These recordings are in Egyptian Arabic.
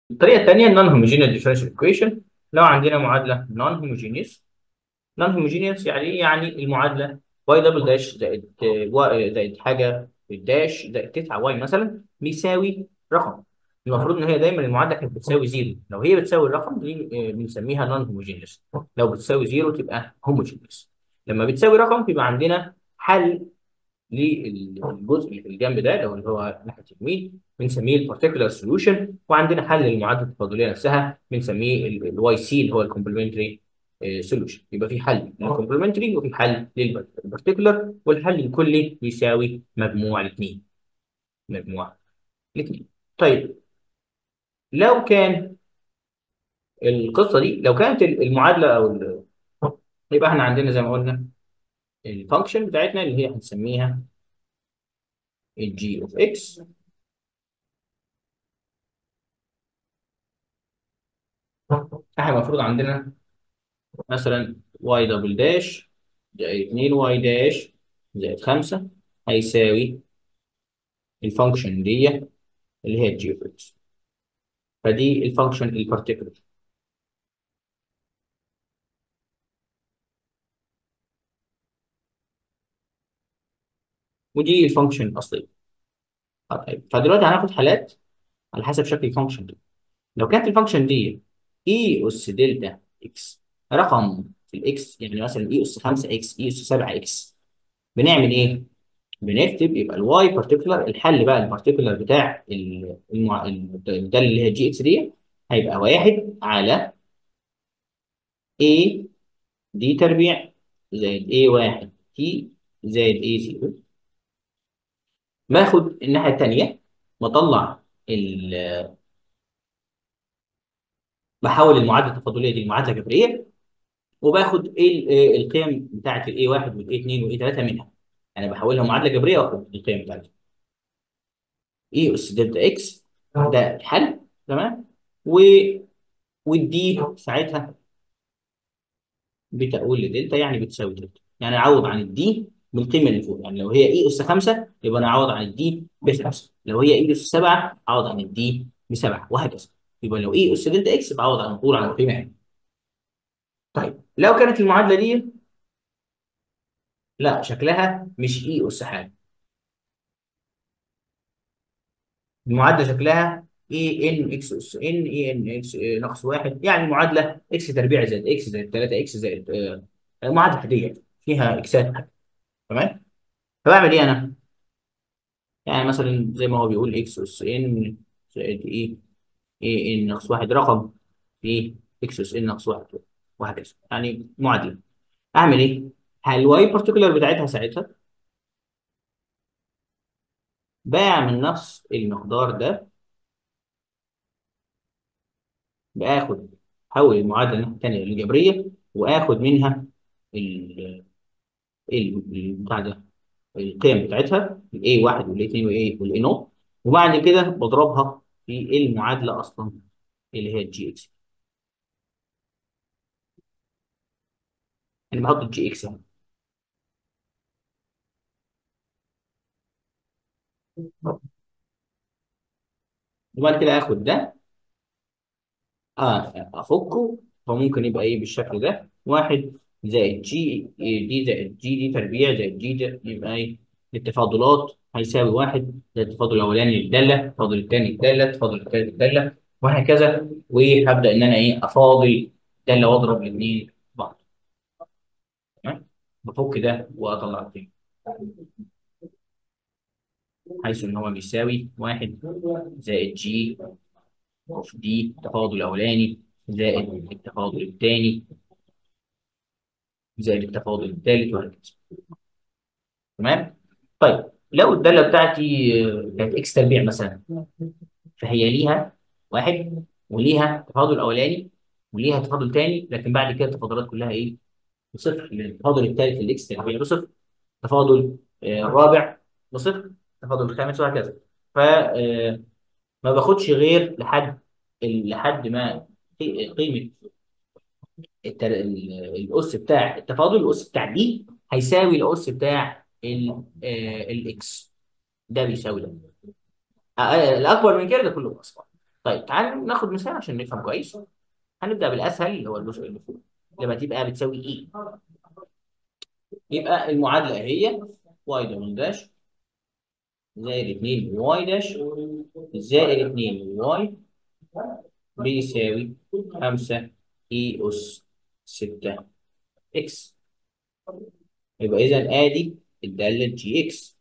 الطريقه الثانيه النون هوموجينيوس ديفرنشال ايكويشن لو عندنا معادله نون هوموجينيوس نون هوموجينيوس يعني ايه يعني المعادله واي دبل داش زائد واي زائد حاجه داش زائد 9 واي مثلا بيساوي رقم المفروض ان هي دايما المعادله كانت بتساوي زيرو لو هي بتساوي الرقم دي آه، بنسميها نون هوموجينيوس لو بتساوي زيرو تبقى هوموجينيوس لما بتساوي رقم بيبقى عندنا حل للجزء اللي في الجنب ده لو اللي هو ناحيه اليمين بنسميه البارتيكولار سوليوشن وعندنا حل للمعادله التفاضليه نفسها بنسميه الواي سي اللي هو الكومبلمنتري سوليوشن يبقى في حل للكومبلمنتري وفي حل للبارتيكولار والحل الكلي بيساوي مجموع الاثنين مجموع الاثنين طيب لو كان القصه دي لو كانت المعادله او ال- يبقى احنا عندنا زي ما قلنا الفانكشن بتاعتنا اللي هي هنسميها الجي اوف اكس احنا المفروض عندنا مثلا واي دبل داش زائد 2 واي داش زائد 5 هيساوي الفانكشن دي اللي هي الجي اوف اكس فدي الفانكشن البارتيكولر ودي الفانكشن الاصليه طيب فدلوقتي هناخد حالات على حسب شكل الفانكشن دي لو كانت الفانكشن دي اي اس دلتا اكس رقم في الاكس يعني مثلا اي اس 5 اكس اي اس 7 اكس بنعمل ايه؟ بنكتب يبقى الواي بارتيكولار الحل بقى البارتيكولار بتاع ال- المع... ال- ده اللي هي جي اكس دي هيبقى واحد على A دي تربيع زائد A واحد تي زائد A زيرو باخد الناحية التانية بطلع ال... بحول المعادلة التفاضلية دي لمعادلة جبرية وباخد ال- آه، القيم بتاعت ال A1 وال A2 وال A3 منها أنا بحولها معادلة جبرية وآخد القيم بتاعتها E أس دلتا إكس ده الحل تمام و والدي ساعتها بتقول لدلتا يعني بتساوي دلتا يعني اعوض عن الدي بالقيمه اللي فوق يعني لو هي اي اس 5 يبقى انا اعوض عن الدي ب 5 لو هي اي اس 7 اعوض عن الدي ب 7 وهكذا يبقى لو اي اس دلتا اكس بعوض على طول عن القيمه هنا طيب لو كانت المعادله دي لا شكلها مش اي اس حاجه المعادله شكلها اي ان اكس اس ان اي ان اكس ناقص 1 يعني معادله اكس تربيع زائد اكس زائد 3 اكس زائد آه، معادله عاديه فيها اكسات تمام فبعمل ايه انا؟ يعني مثلا زي ما هو بيقول اكس اس ان زائد ايه ايه ان ناقص واحد رقم في اكس اس ان ناقص واحد وهكذا يعني معادله اعمل ايه؟ هل الواي بارتيكولار بتاعتها ساعتها بعمل نفس المقدار ده باخد حول المعادله الناحيه الثانيه للجبريه واخد منها ال ال- ال- بتاع ده القيم بتاعتها الاي 1 والاي 2 والاي والاي نوت وبعد كده بضربها في المعادله اصلا اللي هي الجي اكس انا بحط الجي اكس هنا وبعد كده اخد ده اه افكه فممكن يبقى ايه بالشكل ده واحد زائد جي دي زائد جي دي تربيع زائد جي ده يبقى ايه التفاضلات هيساوي واحد زي التفاضل الاولاني للداله التفاضل الثاني للداله التفاضل الثالث للداله وهكذا وهبدا ان انا ايه افاضل داله واضرب الاثنين بعض تمام بفك ده واطلع التاني حيث ان هو بيساوي واحد زائد جي اوف دي التفاضل الاولاني زائد التفاضل الثاني زائد التفاضل الثالث وهكذا تمام طيب لو الداله بتاعتي آه، كانت اكس تربيع مثلا فهي ليها واحد وليها تفاضل اولاني وليها تفاضل ثاني لكن بعد كده التفاضلات كلها ايه بصفر لأن التفاضل الثالث الاكس تربيع بصفر التفاضل آه، الرابع بصفر التفاضل الخامس وهكذا فما باخدش غير لحد لحد ما قي- قيمه التر... ال- الاس بتاع التفاضل الاس بتاع دي هيساوي الاس بتاع ال- آه، الاكس ده بيساوي ده آه، آه، الاكبر من كده ده كله اصفر طيب تعال ناخد مثال عشان نفهم كويس هنبدأ بالأسهل اللي هو الجزء اللي فوق لما تبقى بتساوي إيه يبقى المعادلة هي واي دبل داش زائد 2 واي داش زائد 2 واي بيساوي 5 اي اس 6 اكس يبقى إذا آدي الدالة جي اكس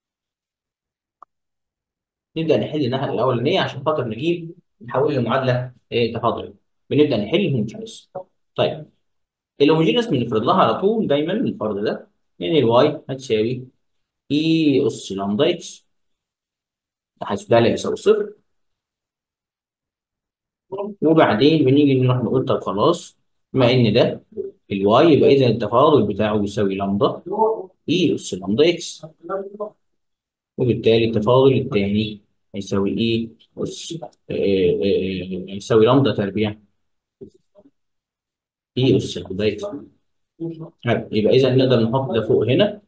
نبدأ نحل الناحية الأولانية عشان خاطر نجيب نحول لمعادلة إيه تفاضلية بنبدأ نحل الهوموجينيوس طيب الهوموجينيوس بنفرض لها على طول دايما الفرض ده ان الواي هتساوي اي اس لامدا اكس حيث ده لا يساوي صفر وبعدين بنيجي نروح نقول طب خلاص بما ان ده الواي يبقى اذا التفاضل بتاعه بيساوي لامدا اي اس لامدا اكس وبالتالي التفاضل الثاني هيساوي اي اس آه، آه، آه، يساوي لامدا تربيع اي اس لامدا اكس يبقى اذا نقدر نحط ده فوق هنا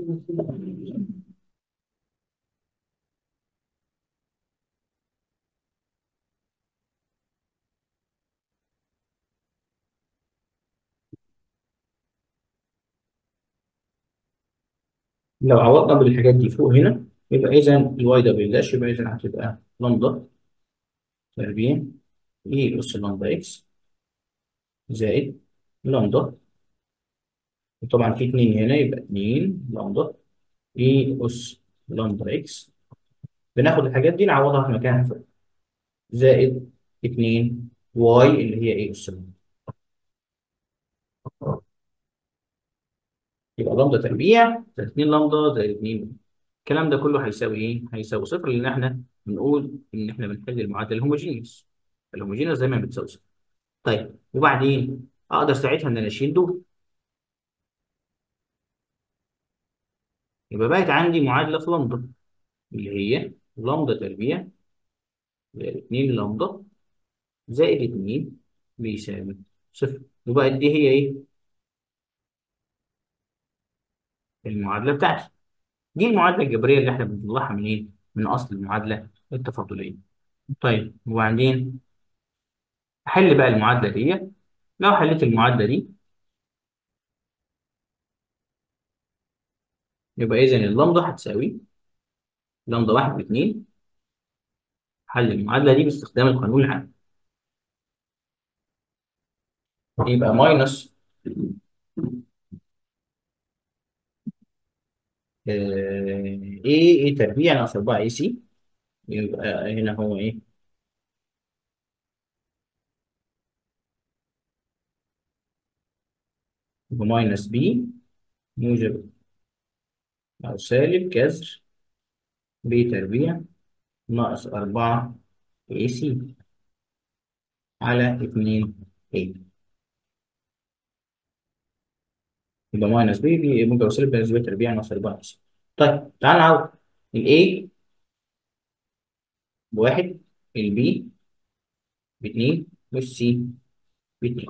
لو عوضنا بالحاجات دي فوق هنا يبقى اذا الواي دبل داش يبقى اذا هتبقى لامدا تربيع اي اس لامدا اكس زائد لامدا وطبعا في اتنين هنا يبقى اتنين لامدا اي اس لامدا اكس بناخد الحاجات دي نعوضها في مكانها فوق زائد اتنين واي اللي هي اي اس لامدا يبقى لامدا تربيع زائد 2 لامدا زائد 2 الكلام ده كله هيساوي ايه؟ هيساوي صفر لان احنا بنقول ان احنا بنحل المعادله الهوموجينيوس الهوموجينيوس دايما بتساوي صفر طيب وبعدين اقدر ساعتها ان انا اشيل دول يبقى بقت عندي معادله في لامدا اللي هي لامدا تربيع زائد 2 لامدا زائد 2 بيساوي صفر وبقت دي هي ايه؟ المعادله بتاعتي دي المعادله الجبريه اللي احنا بنطلعها منين؟ من اصل المعادله التفاضليه طيب وبعدين احل بقى المعادله دي لو حليت المعادله دي يبقى اذا اللامدا هتساوي لامدا 1 ب2 حل المعادله دي باستخدام القانون العام يبقى ماينس ايه ايه تربيع ناقص 4 اي سي يبقى هنا هو ايه يبقى ماينس بي موجب او سالب كسر بي تربيع ناقص 4 اي سي على 2 اي يبقى ماينس بي بي موجب او سالب كسر بي تربيع ناقص 4 اي سي طيب تعال نعوض الاي بواحد البي باتنين والسي باتنين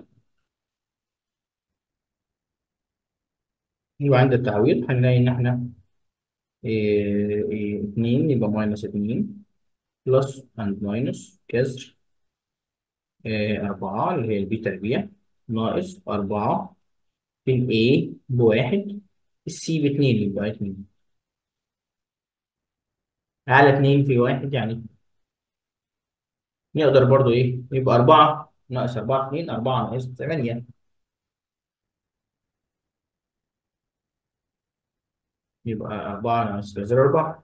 يبقى عند التعويض هنلاقي إن إحنا إيه إيه اتنين يبقى ماينس اتنين بلس أند ماينس كسر إيه أربعة اللي هي البي تربيع ناقص أربعة في الإيه بواحد السي باتنين يبقى اتنين على اتنين في واحد يعني نقدر برضو إيه يبقى أربعة ناقص أربعة اتنين أربعة ناقص تمانية يبقى أربعة ناقص كسر أربعة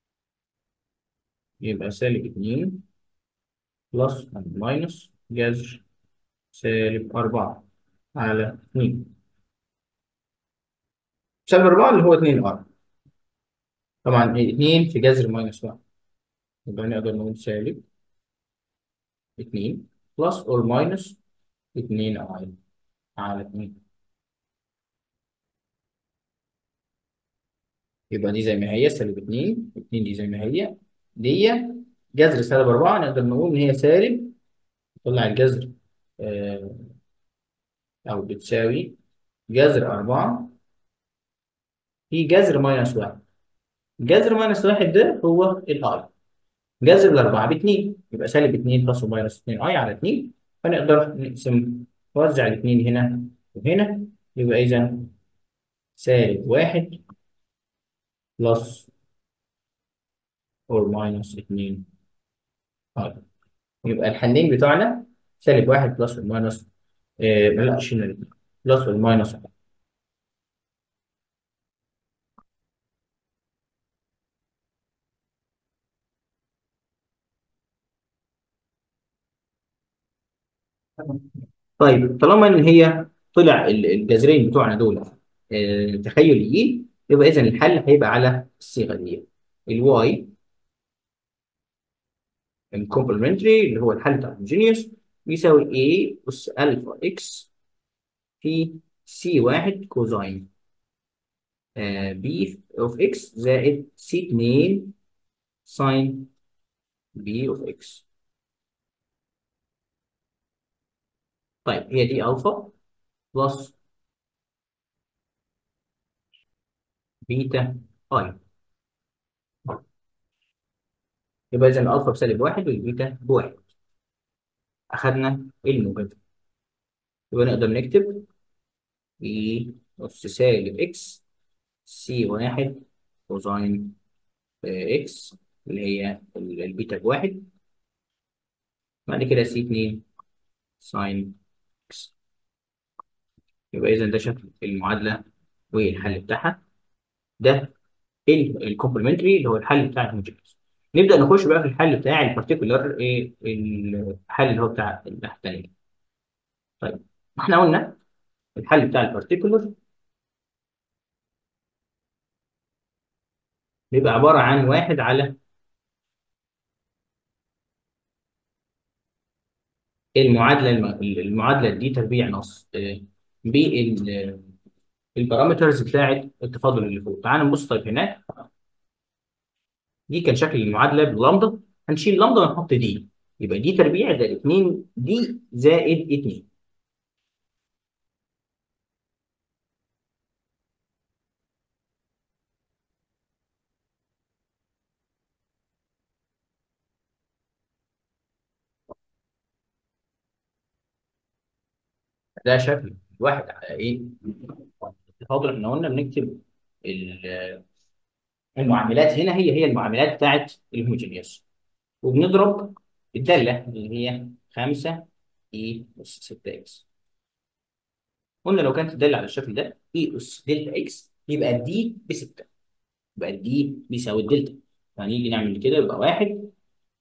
يبقى سالب اتنين بلس أند ماينس جذر سالب أربعة على اتنين سالب أربعة اللي هو اتنين ار طبعا اتنين في جذر ماينس واحد يبقى نقدر نقول سالب اتنين بلس أور ماينس اتنين اي على اتنين يبقى دي زي ما هي سالب اتنين اتنين دي زي ما هي دي جذر سالب أربعة نقدر نقول إن هي سالب طلع الجذر آه أو بتساوي جذر أربعة في جذر ماينس واحد جذر ماينس واحد ده هو الآي جذر الأربعة باتنين يبقى سالب اتنين بلس وماينس اتنين أي على اتنين فنقدر نقسم نوزع الاتنين هنا وهنا يبقى إذا سالب واحد بلس اور ماينس اتنين أي يبقى الحلين بتوعنا سالب واحد بلس والماينس آه لا شيل بلس والماينس طيب طالما ان هي طلع ال- الجذرين بتوعنا دول آه تخيليين يبقى اذا الحل هيبقى على الصيغه دي الواي الكومبلمنتري اللي هو الحل بتاع الهوموجينيوس بيساوي a أس ألفا إكس في سي واحد كوزين آه بي أوف إكس زائد سي اتنين ساين بي أوف إكس طيب هي دي ألفا بلس بيتا أي يبقى إذا الألفا بسالب واحد والبيتا بواحد أخدنا الموجب يبقى نقدر نكتب اي نص سالب اكس سي واحد كوزين اكس اللي هي ال- البيتا بواحد بعد كده سي اتنين ساين اكس يبقى اذا ده شكل المعادله والحل بتاعها ده الكومبلمنتري اللي هو الحل بتاع الهوموجينيوس نبدا نخش بقى في الحل بتاع البارتيكولار ايه الحل اللي هو بتاع الناحيه الثانيه طيب احنا قلنا الحل بتاع البارتيكولار بيبقى عباره عن واحد على المعادله الم- المعادله دي تربيع نص آه، بالبارامترز بتاعت التفاضل اللي فوق تعال نبص طيب هناك دي كان شكل المعادله بلامدا هنشيل لامدا ونحط دي يبقى دي تربيع زائد 2 دي زائد 2 ده شكل واحد على ايه التفاضل احنا قلنا بنكتب ال- المعاملات هنا هي هي المعاملات بتاعت الهوموجينيوس وبنضرب الداله اللي هي 5 اي اس 6 اكس قلنا لو كانت الداله على الشكل ده اي اس دلتا اكس يبقى دي ب 6 يبقى دي بيساوي الدلتا فهنيجي نعمل كده يبقى واحد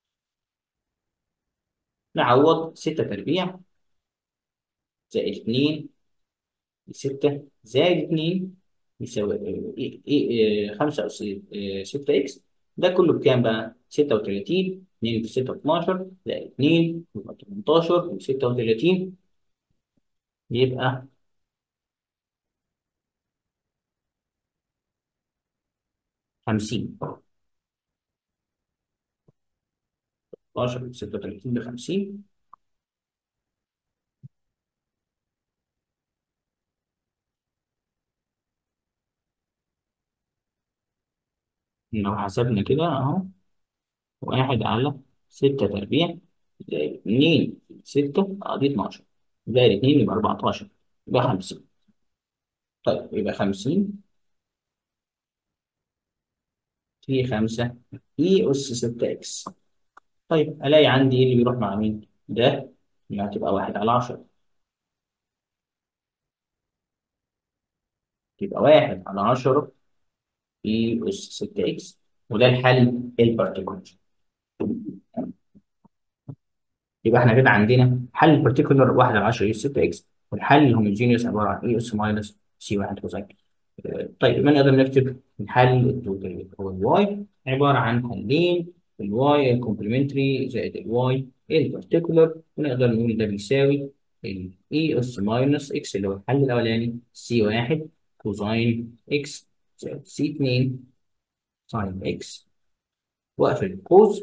نعوض 6 تربيع زائد 2 6 زائد 2 يساوي إيه إيه 5 أس 6 إكس ده كله بكام بقى؟ 36 2 في 6 12 زائد 2 يبقى 18 و 36 يبقى 50 12 و 36 ب 50 لو حسبنا كده أهو واحد على 6 تربيع زائد 2 في 6 اه دي 12 زائد 2 يبقى 14 يبقى 50 طيب يبقى 50 في 5 اي اس 6 اكس طيب الاقي عندي ايه اللي بيروح مع مين؟ ده اللي هتبقى 1 على 10 يبقى 1 على 10 في اس 6 اكس وده الحل البارتيكولر يبقى احنا كده عندنا حل البارتيكولر 1 على 10 اس 6 اكس والحل الهوموجينيوس عباره عن اي اس ماينس سي 1 كوزين طيب يبقى نقدر نكتب الحل التوتال هو الواي عباره عن حلين الواي الكومبلمنتري زائد الواي البارتيكولر ونقدر نقول ده بيساوي الاي اس ماينس اكس اللي هو الحل الاولاني سي 1 كوزين اكس زائد سي 2 ساين اكس واقفل القوس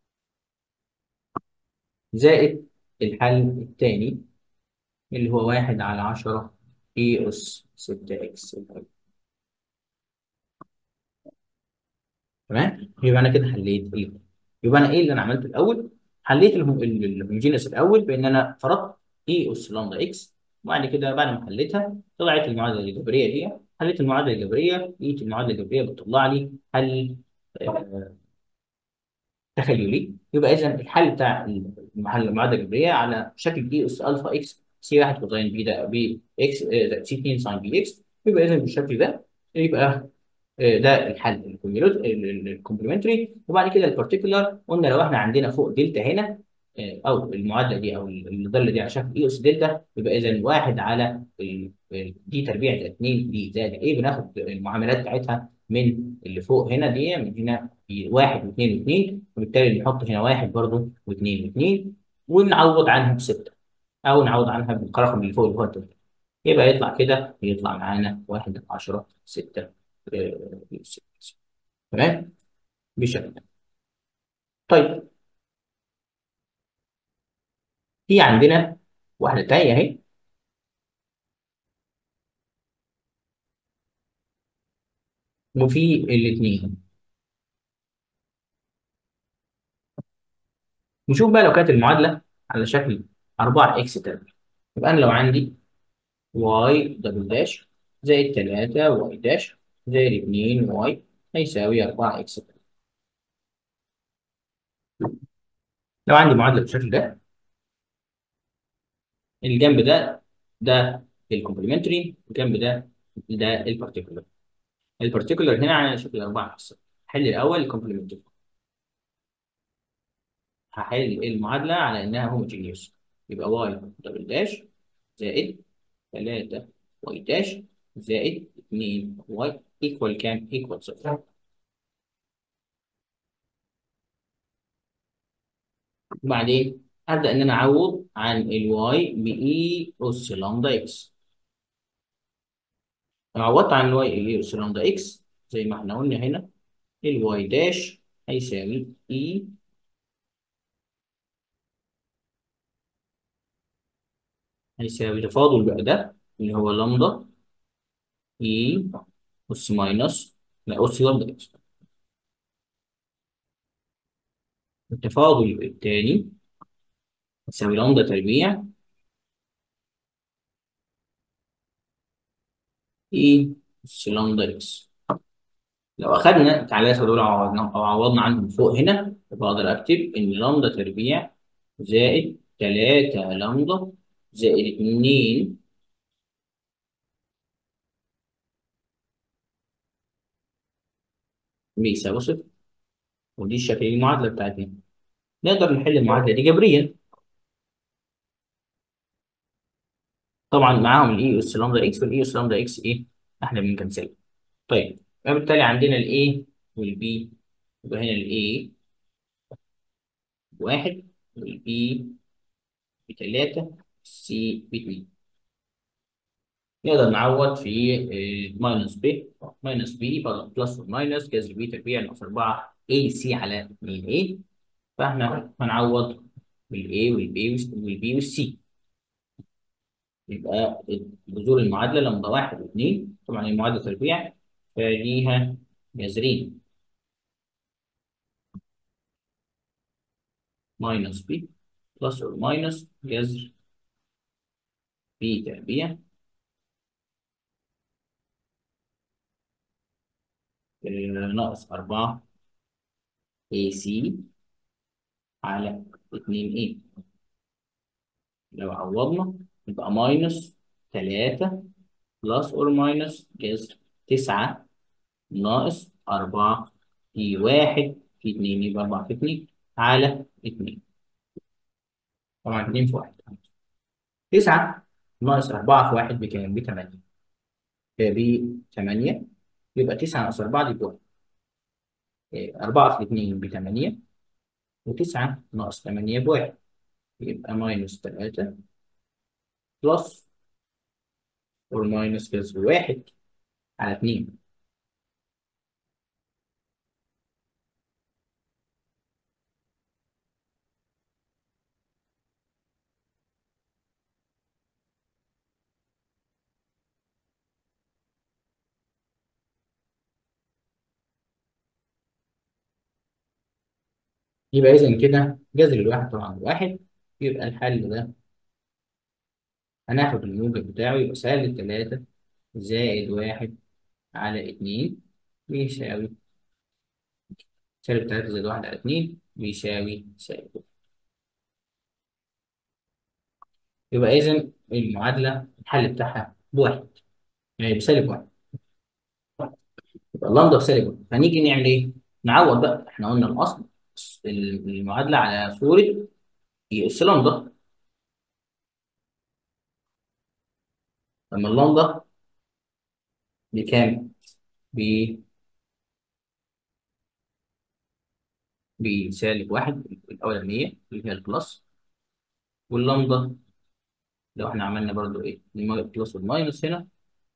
زائد الحل الثاني اللي هو 1 على 10 اي اس 6 اكس تمام يبقى انا كده حليت ايه يبقى انا ايه اللي انا عملته الاول حليت الهوموجينيوس الاول بان انا فرضت اي اس لامدا اكس وبعد كده بعد ما حليتها طلعت المعادله الجبريه دي حليت المعادله الجبريه لقيت المعادله الجبريه بتطلع لي حل آه، تخيلي يبقى اذا الحل بتاع المحل المعادله الجبريه على شكل دي اس الفا اكس سي 1 كوزين بي ده بي اكس آه، زائد سي 2 ساين بي اكس يبقى اذا بالشكل ده يبقى آه، ده الحل الكومبلمنتري وبعد كده البارتيكولار قلنا لو احنا عندنا فوق دلتا هنا آه، او المعادله دي او الظله دي على شكل اي اس دلتا يبقى اذا واحد على ال- ال- دي تربيع زائد 2 دي زائد ايه بناخد المعاملات بتاعتها من اللي فوق هنا دي من هنا في واحد واثنين واثنين وبالتالي نحط هنا واحد برضه واثنين واثنين ونعوض عنها بسته او نعوض عنها بالرقم اللي فوق اللي هو التلاتة. يبقى يطلع كده يطلع معانا 1 10 6 تمام بالشكل ده طيب في عندنا واحدة تانية اهي وفي الاثنين نشوف بقى لو كانت المعادلة على شكل 4 اكس تربيع يبقى انا لو عندي واي دبل داش زائد 3 واي داش زائد 2 واي هيساوي 4 اكس تربيع لو عندي معادلة بالشكل ده الجنب ده ده الكومبلمنتري الجنب ده ده البارتيكولار البارتيكولار هنا على شكل 4 بس حل الاول الكومبلمنتري هحل المعادلة على إنها هوموجينيوس يبقى واي دبل داش زائد 3 واي داش زائد 2 واي ايكوال كام؟ ايكوال صفر وبعدين أبدأ إن أنا أعوض عن الواي بإي أس لامدا إكس لو عوضت عن الواي إي أس لامدا إكس زي ما إحنا قلنا هنا الواي داش هيساوي إي هيساوي تفاضل بقى ده اللي هو لامدا إي أس ماينس لا أس لامدا إكس التفاضل الثاني يساوي لامدا تربيع اي اس لامدا اكس لو اخدنا التعليقات دول عوضنا او عوضنا عنهم فوق هنا يبقى اقدر اكتب ان لامدا تربيع زائد 3 لامدا زائد 2 بيساوي صفر ودي الشكل المعادله بتاعتنا نقدر نحل المعادله دي جبريا طبعا معاهم الاي اس لامدا اكس والاي اس لامدا اكس ايه احنا بنكنسلها طيب وبالتالي عندنا الاي والبي يبقى هنا الاي واحد والبي بتلاتة سي باتنين نقدر نعوض في ماينس ب ماينس بي بلس ماينس جذر بي تربيع ناقص 4 اي سي على 2 اي فاحنا هنعوض بالاي والبي والبي والسي يبقى جذور المعادله لمده واحد واثنين طبعا المعادله تربيع فليها جذرين ماينس بي بلس اور ماينس جذر بي تربيع آه، ناقص 4 اي سي على 2 اي لو عوضنا يبقى ماينس 3 بلس اور ماينس جذر 9 ناقص 4 في 1 في 2 يبقى 4 في 2 على 2 طبعا 2 في 1 9 ناقص 4 في 1 بكام؟ ب 8 ب 8 يبقى 9 ناقص 4 دي بواحد 4 في 2 ب 8 و9 ناقص 8 بواحد يبقى ماينس 3 بلس اور ماينس جذر 1 على 2 يبقى إذا كده جذر الواحد طبعا واحد يبقى الحل ده هناخد الموجب بتاعه يبقى سالب تلاتة زائد واحد على اتنين بيساوي سالب تلاتة زائد واحد على اتنين بيساوي سالب واحد. يبقى إذا المعادلة الحل بتاعها بواحد يعني بسالب واحد يبقى اللامدا بسالب واحد هنيجي نعمل إيه؟ نعوض بقى إحنا قلنا الأصل المعادلة على صورة اس لامدا لما اللامدا بكام؟ ب بسالب واحد الأولانية اللي هي البلس واللامدا لو احنا عملنا برضو ايه البلس والماينس هنا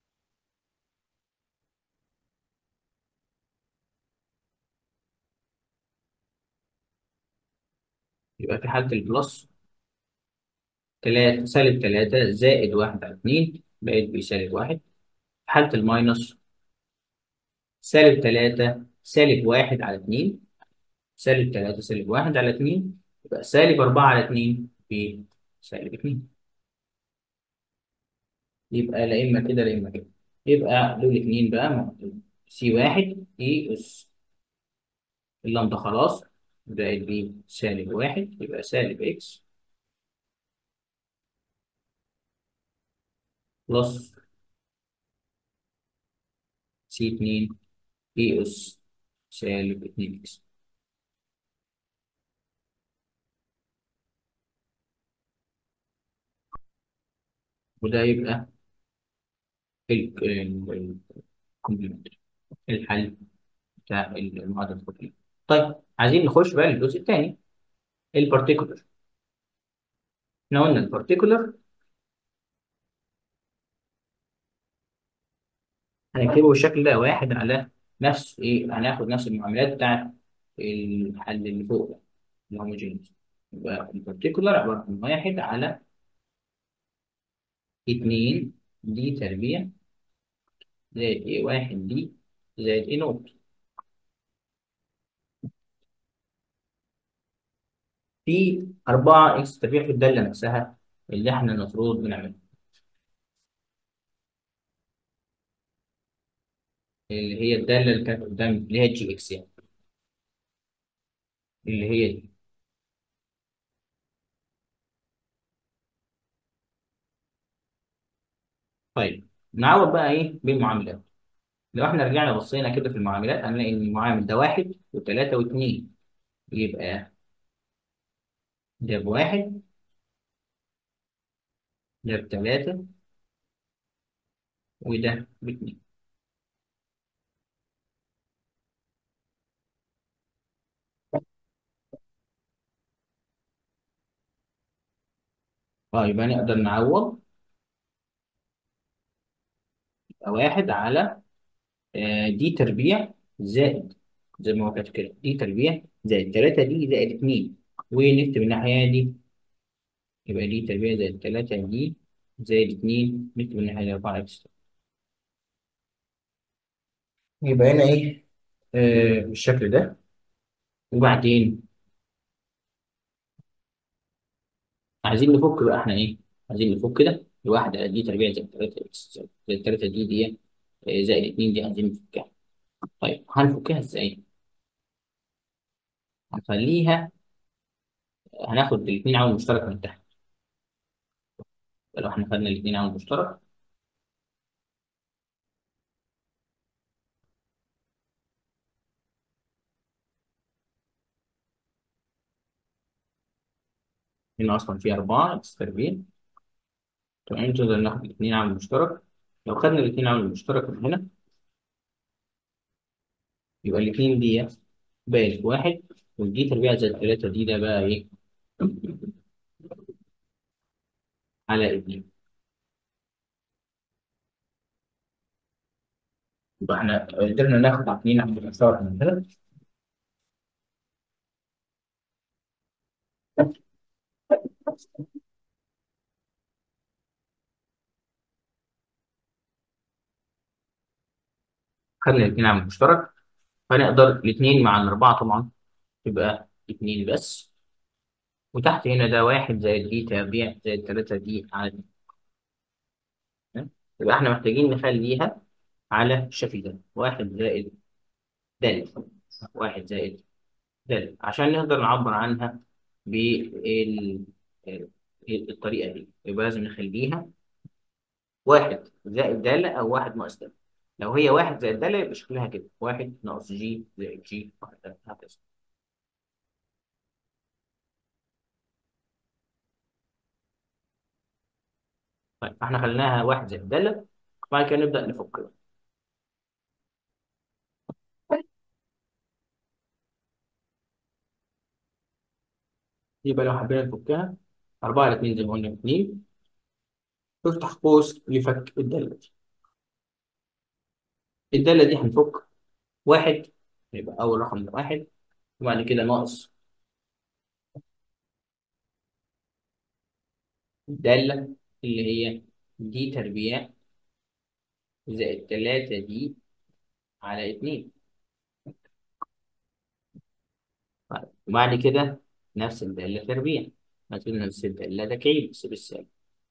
يبقى في حالة البلس تلاتة سالب تلاتة زائد واحد على اتنين بقت بسالب واحد في حالة الماينس سالب تلاتة سالب واحد على اتنين سالب تلاتة سالب واحد على اتنين يبقى سالب أربعة على اتنين بسالب اتنين يبقى لا إما كده لا إما كده يبقى دول اتنين بقى سي واحد اي اس اللامدا خلاص بقت ب سالب واحد يبقى سالب اكس بلس سي اتنين اي اس سالب اتنين اكس وده يبقى الكومبلمنت الحل بتاع المعادلة الخطية طيب عايزين نخش بقى للجزء الثاني البارتيكولر احنا قلنا البارتيكولر هنكتبه بالشكل ده واحد على نفس ايه هناخد نفس المعاملات بتاعت الحل اللي فوق ده الهوموجينيوس يبقى البارتيكولر عبارة عن واحد على اتنين دي تربيع زائد ايه واحد دي زائد ايه نوت في أربعة إكس تربيع في الدالة نفسها اللي إحنا المفروض بنعملها اللي هي الدالة اللي كانت قدام اللي هي جي إكس يعني اللي هي دي طيب نعوض بقى إيه بالمعاملات لو إحنا رجعنا بصينا كده في المعاملات هنلاقي إن المعامل ده واحد وتلاتة واتنين يبقى ده بواحد ده بتلاتة وده باتنين اه يبقى نقدر نعوض يبقى واحد على آه، دي تربيع زائد زي ما هو كاتب كده دي تربيع زائد تلاتة دي زائد اتنين ونكتب الناحية دي يبقى دي تربيع زائد تلاتة دي زائد اتنين نكتب الناحية دي أربعة إكس يبقى هنا إيه آه بالشكل ده وبعدين عايزين نفك بقى إحنا إيه عايزين نفك كده الواحدة دي تربيع زائد تلاتة إكس زائد تلاتة دي دي آه، زائد اتنين دي عايزين نفكها طيب هنفكها إزاي؟ هنخليها هناخد الاتنين عامل مشترك من تحت لو احنا خدنا الاتنين عامل مشترك هنا أصلا في أربعة إكس تربيع تمام نقدر ناخد الاتنين عامل مشترك لو خدنا الاتنين عامل مشترك من هنا يبقى الاتنين دي بقت واحد والدي تربيع زائد تلاتة دي ده بقى إيه على اتنين يبقى احنا قدرنا ناخد اتنين عامل مشترك من هنا خدنا الاتنين عامل مشترك فنقدر الاتنين مع الأربعة طبعا يبقى اتنين بس وتحت هنا ده واحد زائد دي تربيع زائد تلاتة دي على اتنين تمام؟ يبقى احنا محتاجين نخليها على الشكل ده واحد زائد د واحد زائد د عشان نقدر نعبر عنها بالطريقة دي يبقى لازم نخليها واحد زائد دالة أو واحد ناقص دالة لو هي واحد زائد دالة يبقى شكلها كده واحد ناقص جي زائد جي وهكذا هكذا. طيب فاحنا خليناها واحد زائد دالة وبعد كده نبدأ نفك بقى. يبقى لو حبينا نفكها أربعة على اتنين زي ما قلنا اتنين نفتح قوس لفك الدالة دي الدالة دي هنفك واحد يبقى أول رقم ده واحد وبعد كده ناقص الدالة اللي هي دي تربيع زائد تلاتة دي على اتنين طيب وبعد كده نفس الدالة تربيع هتقول نفس الدالة تكعيب بس بالسالب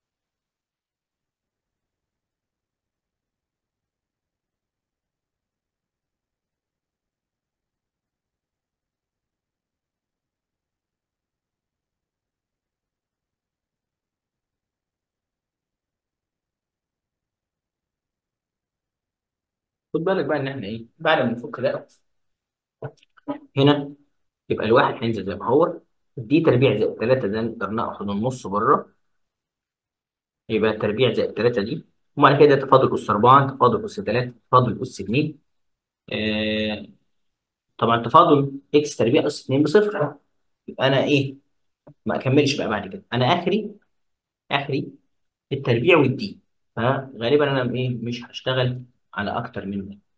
خد بالك بقى إن إحنا إيه بعد ما نفك ده هنا يبقى الواحد هينزل زي ما هو دي تربيع زائد تلاتة ده نقدر ناخد النص بره يبقى تربيع زائد تلاتة دي وبعد كده تفاضل أس أربعة تفاضل أس تلاتة تفاضل أس اتنين آه طبعا تفاضل إكس تربيع أس اتنين بصفر يبقى أنا إيه ما أكملش بقى بعد كده أنا آخري آخري التربيع والدي فغالبا أنا إيه مش هشتغل على أكتر من ده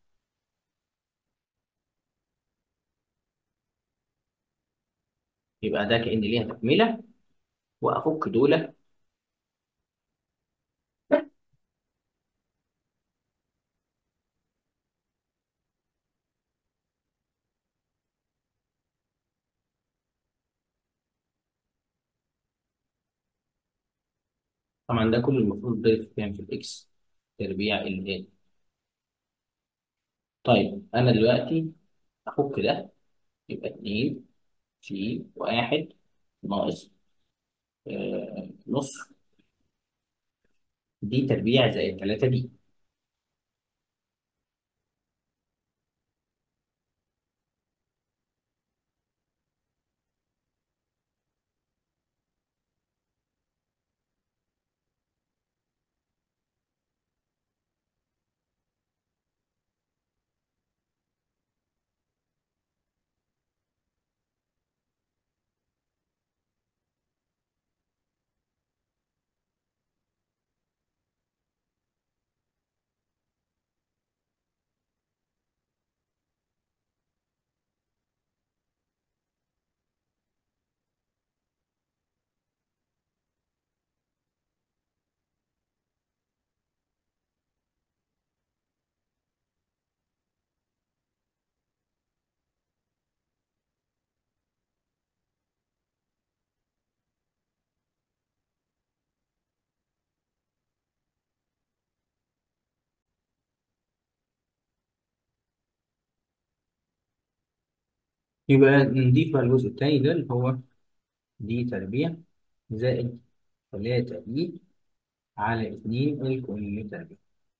يبقى ده كأن ليها تكملة وأفك دول طبعا ده كله المفروض ضيف كام في الإكس تربيع ال N طيب أنا دلوقتي أفك ده يبقى اتنين في واحد ناقص آه نص دي تربيع زائد تلاتة دي يبقى نضيف بقى الجزء التاني ده اللي هو دي تربيع زائد تلاتة دي على اتنين الكل تربيع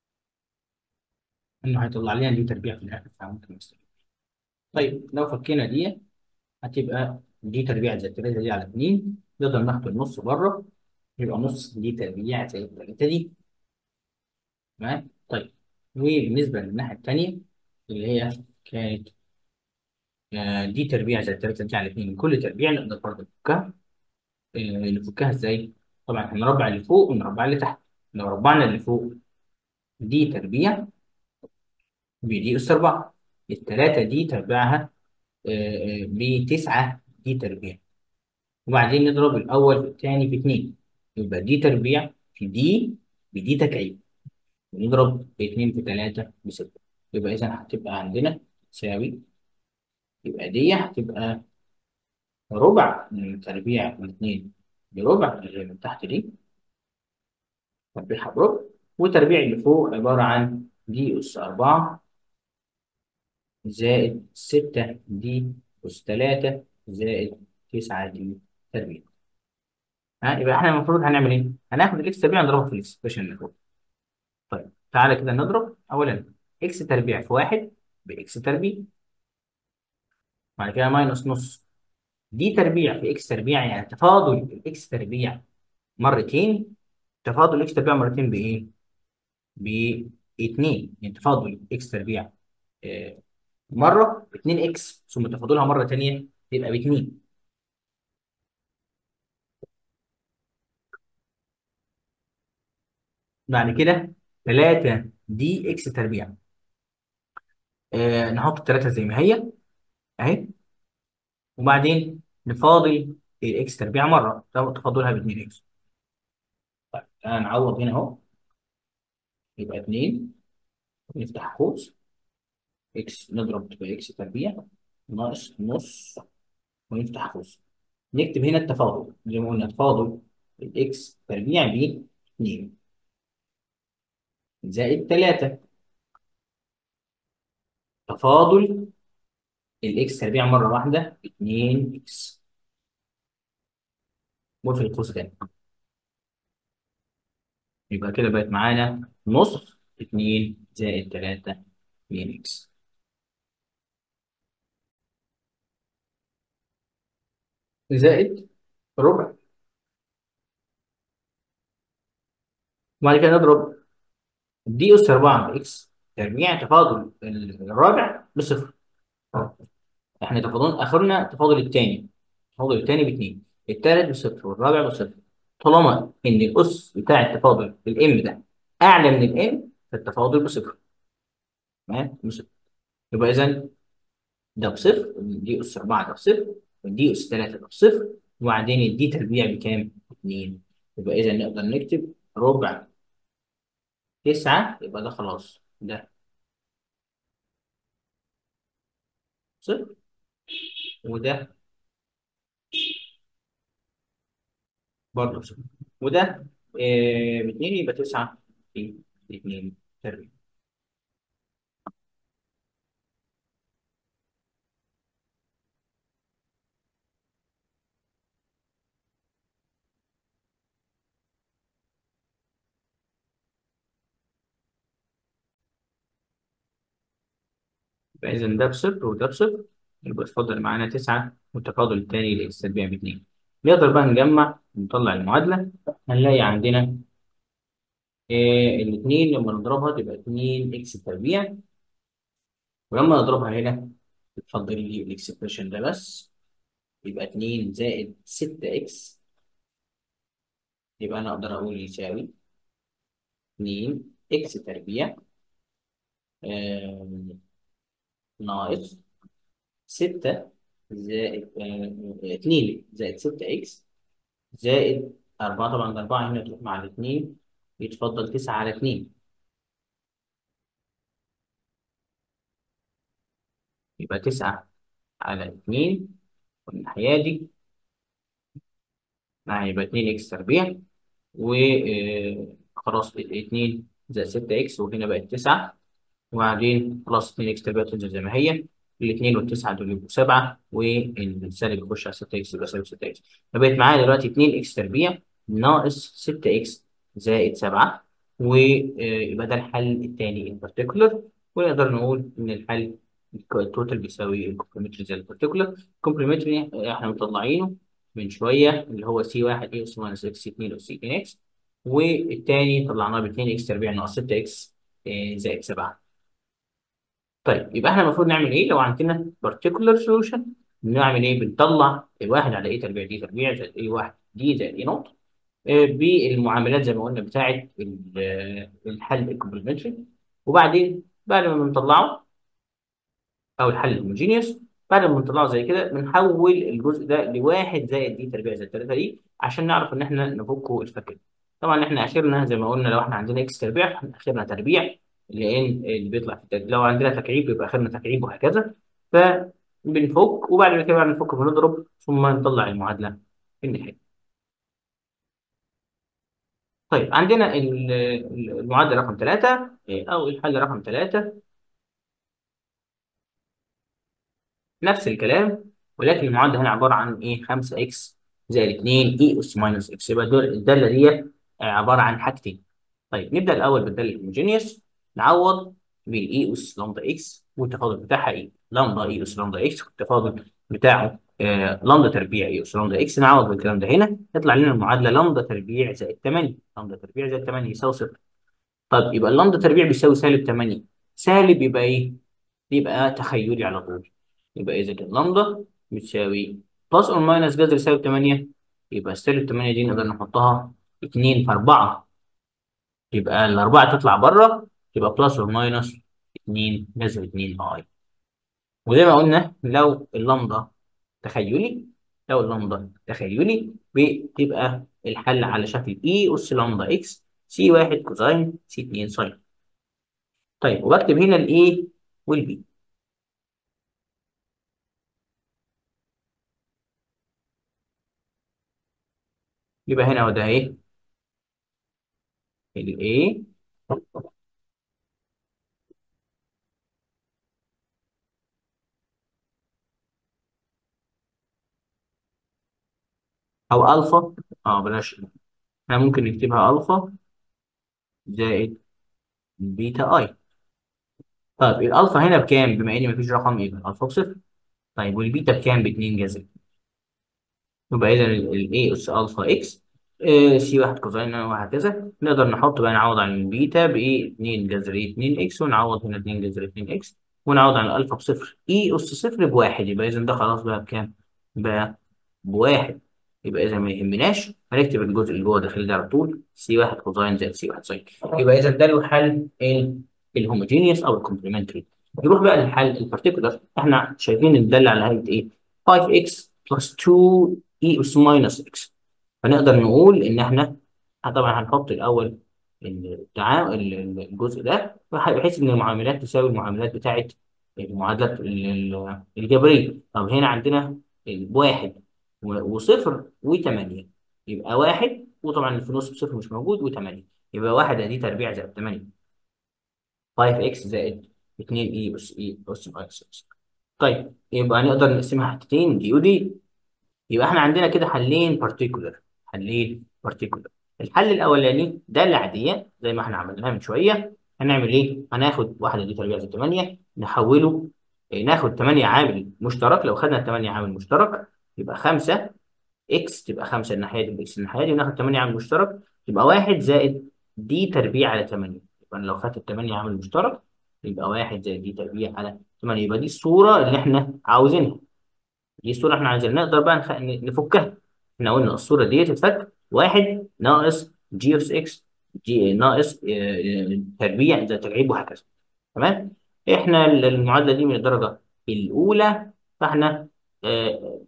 إنه هيطلع لنا دي تربيع في الآخر فممكن نستفيد طيب لو فكينا دي هتبقى دي تربيع زائد تلاتة دي على اتنين نقدر ناخد النص بره يبقى نص دي تربيع زائد تلاتة دي تمام طيب وبالنسبة للناحية التانية اللي هي كانت آه، دي تربيع زائد تلاتة دي على اتنين كل تربيع نقدر برضه نفكها آه، نفكها ازاي؟ طبعا هنربع اللي فوق ونربع اللي تحت لو ربعنا اللي فوق دي تربيع بدي أس أربعة التلاتة دي تربيعها آه، آه، بتسعة دي تربيع وبعدين نضرب الأول في الثاني في اتنين يبقى دي تربيع في دي بدي تكعيب ونضرب اتنين في تلاتة بستة يبقى إذا هتبقى عندنا تساوي يبقى دي هتبقى ربع من تربيع الاثنين بربع اللي من تحت دي تربيعها بربع وتربيع اللي فوق عبارة عن دي أس أربعة زائد ستة دي أس تلاتة زائد تسعة دي تربيع ها يبقى احنا المفروض هنعمل ايه؟ هناخد الاكس تربيع نضربه في الاكسبريشن اللي فوق طيب تعالى كده نضرب اولا اكس تربيع في واحد باكس تربيع بعد كده ماينس نص دي تربيع في اكس تربيع يعني تفاضل الاكس تربيع مرتين تفاضل الاكس تربيع مرتين بايه؟ ب 2 يعني تفاضل اكس تربيع آه، مره 2 اكس ثم تفاضلها مره ثانيه تبقى ب 2 بعد كده 3 دي اكس تربيع آه نحط الثلاثه زي ما هي اهي وبعدين نفاضل الاكس تربيع مره تفاضلها ب 2 اكس طيب تعالى نعوض هنا اهو يبقى 2 نفتح قوس اكس نضرب تبقى اكس تربيع ناقص نص ونفتح قوس نكتب هنا التفاضل زي ما قلنا تفاضل الاكس تربيع ب 2 زائد 3 تفاضل الاكس تربيع مره واحده 2 اكس وفي القوس تاني يبقى كده بقت معانا نص 2 زائد 3 2 اكس زائد ربع وبعد كده نضرب دي اس 4 باكس تربيع تفاضل الرابع بصفر احنا تفاضل اخرنا تفاضل الثاني التفاضل الثاني باثنين الثالث بصفر والرابع بصفر طالما ان الاس بتاع التفاضل الام ده اعلى من الام فالتفاضل بصفر تمام بصفر يبقى اذا ده بصفر دي اس 4 ده بصفر ودي اس 3 ده بصفر وبعدين الدي تربيع بكام؟ 2 يبقى اذا نقدر نكتب ربع 9 يبقى ده خلاص ده صفر وده برضه صفر وده آه باتنين يبقى 9 في 2 تربيع يبقى إذا ده بصفر وده بصفر يبقى اتفضل معانا 9 والتفاضل الثاني لإكس تربيع باتنين نقدر بقى نجمع ونطلع المعادلة هنلاقي عندنا آه الاثنين لما نضربها تبقى 2 إكس تربيع ولما نضربها هنا اتفضل لي الإكسبريشن ده بس يبقى 2 زائد 6 إكس يبقى أنا أقدر أقول يساوي 2 إكس تربيع آه ناقص 6 زائد آه 2 زائد 6 إكس زائد 4 طبعا 4 هنا تروح مع الاثنين يتفضل 9 على 2 يبقى 9 على 2 والناحية دي معايا يبقى 2 إكس تربيع وخلاص 2 زائد 6 إكس وهنا بقت 9 وبعدين خلاص 2 إكس تربيع تنزل زي ما هي الاثنين والتسعة دول يبقوا 7 والسالب يخش على 6 إكس يبقى سالب 6 إكس فبقت معايا دلوقتي 2 إكس تربيع ناقص 6 إكس زائد 7 ويبقى ده الحل الثاني البارتيكولر ونقدر نقول إن الحل التوتال بيساوي الكومبلمنتري زائد البارتيكولر الكومبلمنتري احنا مطلعينه من شويه اللي هو سي 1 اي اس ماينس اكس 2 اس 2 اكس والثاني طلعناه ب 2 اكس تربيع ناقص 6 اكس زائد 7 طيب يبقى احنا المفروض نعمل ايه لو عندنا بارتيكولر سولوشن نعمل ايه بنطلع الواحد على اي تربيع دي تربيع زائد اي واحد دي زائد اي نقط بالمعاملات زي ما قلنا بتاعه الحل الكومبلمنتري وبعدين بعد ما بنطلعه او الحل الهوموجينيوس بعد ما نطلعه زي كده بنحول الجزء ده لواحد زائد دي تربيع زائد 3 دي عشان نعرف ان احنا نفكه الفكه طبعا احنا اخرنا زي ما قلنا لو احنا عندنا اكس تربيع احنا اخرنا تربيع لان اللي بيطلع في التربيع لو عندنا تكعيب يبقى اخرنا تكعيب وهكذا ف بنفك وبعد كده بعد ما نفك بنضرب ثم نطلع المعادله في النهايه طيب عندنا ال- ال- المعادله رقم ثلاثة او الحل رقم ثلاثة نفس الكلام ولكن المعادله هنا عباره عن ايه 5 اكس زائد 2 اي اس ماينس اكس يبقى دول الداله دي عباره عن حاجتين طيب نبدا الاول بالداله الهوموجينيوس نعوض بالاي اس لامدا اكس والتفاضل بتاعها ايه لامدا اي اس لامدا اكس والتفاضل بتاعه آه لامدا تربيع اي اس لامدا اكس نعوض بالكلام ده هنا يطلع لنا المعادله لامدا تربيع زائد 8 لامدا تربيع زائد 8 يساوي صفر طيب يبقى اللامدا تربيع بيساوي سالب 8 سالب يبقى ايه يبقى تخيلي على طول يبقى إذا اللامدا بتساوي بلس أو ماينس جذر سالب 8 يبقى السالب 8 دي نقدر نحطها 2 في 4 يبقى الأربعة تطلع بره يبقى بلس أو ماينس 2 جذر 2 أي وزي ما قلنا لو اللامدا تخيلي لو اللامدا تخيلي بتبقى الحل على شكل إي أس لامدا إكس سي 1 كوزين سي 2 ساين طيب وبكتب هنا الإيه والبي يبقى هنا وده ايه الايه او الفا اه بلاش احنا ممكن نكتبها الفا زائد بيتا اي طيب الالفا هنا بكام بما ان مفيش رقم يبقى الالفا بصفر طيب والبيتا بكام ب 2 جذر يبقى اذا الاي اس الفا اكس سي 1 كوزين وهكذا نقدر نحط بقى نعوض عن البيتا ب 2 جذر 2 اكس ونعوض هنا 2 جذر 2 اكس ونعوض عن الالفا بصفر اي اس صفر بواحد يبقى اذا ده خلاص بقى بكام؟ بقى بواحد يبقى اذا ما يهمناش هنكتب الجزء اللي جوه داخل ده على طول سي 1 كوزين زائد سي 1 ساين يبقى اذا ده له حل الهوموجينيوس او الكومبلمنتري نروح بقى للحل البارتيكولار احنا شايفين الداله على هيئه ايه 5x بلس 2 e اس ماينس x فنقدر نقول ان احنا طبعا هنحط الاول التعامل الجزء ده بحيث ان المعاملات تساوي المعاملات بتاعت المعادلات ال- ال- الجبريه طب هنا عندنا واحد و- وصفر وثمانية يبقى واحد وطبعا اللي في النص بصفر مش موجود وثمانية يبقى واحد ادي تربيع زائد 8 5 x زائد 2 e اس e اس ماينس x طيب يبقى نقدر نقسمها حتتين دي ودي يبقى احنا عندنا كده حلين بارتيكولر حلين بارتيكولر الحل الاولاني ده العاديه زي ما احنا عملناها من شويه هنعمل ايه هناخد واحده دي تربيع زائد 8 نحوله إيه، ناخد 8 عامل مشترك لو خدنا 8 عامل مشترك يبقى 5 اكس تبقى 5 الناحيه دي باكس الناحيه دي وناخد 8 عامل مشترك يبقى 1 زائد دي تربيع على 8 يبقى أنا لو خدت 8 عامل مشترك يبقى 1 زائد دي تربيع على 8 يبقى دي الصوره اللي احنا عاوزينها دي الصورة احنا عايزين نقدر بقى نخ... نفكها احنا قلنا الصورة دي تتفك واحد ناقص جي اس اكس جي ناقص آه، تربيع ده ترعيب وهكذا تمام احنا المعادلة دي من الدرجة الأولى فاحنا آه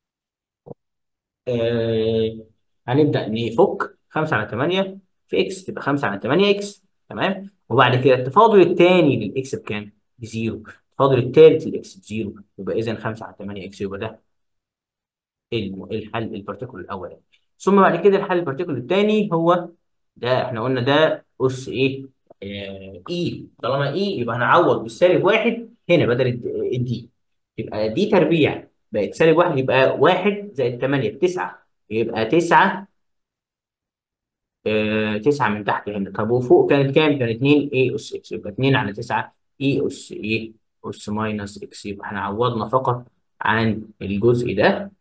آه هنبدأ نفك 5 على 8 في اكس تبقى 5 على 8 اكس تمام وبعد كده التفاضل الثاني للاكس بكام؟ بزيرو التفاضل الثالث للاكس بزيرو يبقى اذا 5 على 8 اكس يبقى ده الم- الحل البارتيكول الاولاني ثم بعد كده الحل البارتيكول الثاني هو ده احنا قلنا ده اس ايه آه اي طالما اي يبقى هنعوض بالسالب واحد هنا بدل الد- الدي يبقى دي تربيع بقت سالب واحد يبقى واحد زائد 8 بتسعة يبقى 9 آه 9 من تحت هنا طب وفوق كانت كام؟ كانت 2 اي اس اكس يبقى 2 على 9 اي اس ايه اس ماينس اكس يبقى احنا عوضنا فقط عن الجزء ده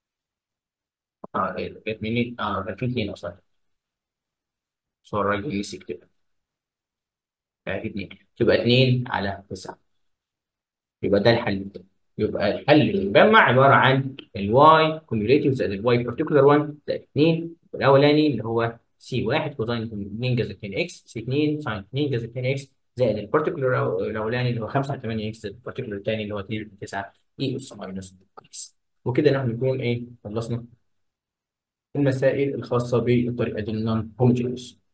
اه ايه ده كانت منين؟ اه كان في اثنين اصلا صور الراجل يمسك كده يعني في اثنين تبقى اثنين على تسعة يبقى ده الحل ده يبقى الحل المجمع عبارة عن الواي كوميوليتيف زائد الواي بارتيكولار 1 زائد 2 الاولاني اللي هو سي 1 كوزين 2 جذر 2 اكس سي 2 ساين 2 جذر 2 اكس زائد البارتيكولار الاولاني اللي هو 5 على 8 اكس زائد البارتيكولار الثاني اللي هو 2 على 9 اي اس ماينس اكس وكده نحن نكون ايه خلصنا المسائل الخاصة بالطريقة دي النون هوموجينيوس